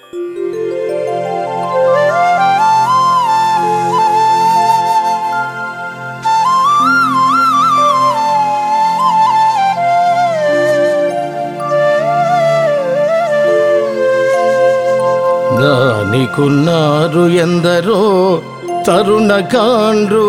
దానికున్నారు ఎందరో తరుణ కాండ్రు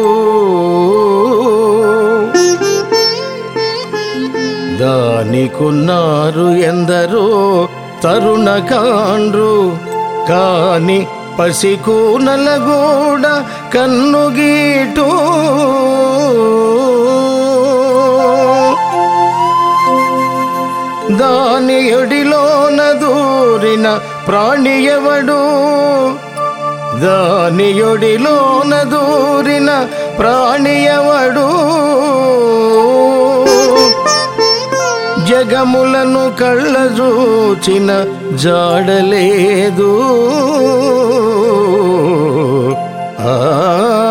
దానికున్నారు ఎందరో తరుణ కాండ్రు కాని పసికూనల గూడ కన్నుగీటు దాని ఎడిలోన దూరిన ప్రాణి ఎవడు దాని ఎడిలోన దూరిన ప్రాణి ఎవడు జగములను కళ్ళ చూచిన జాడలేదు ఆ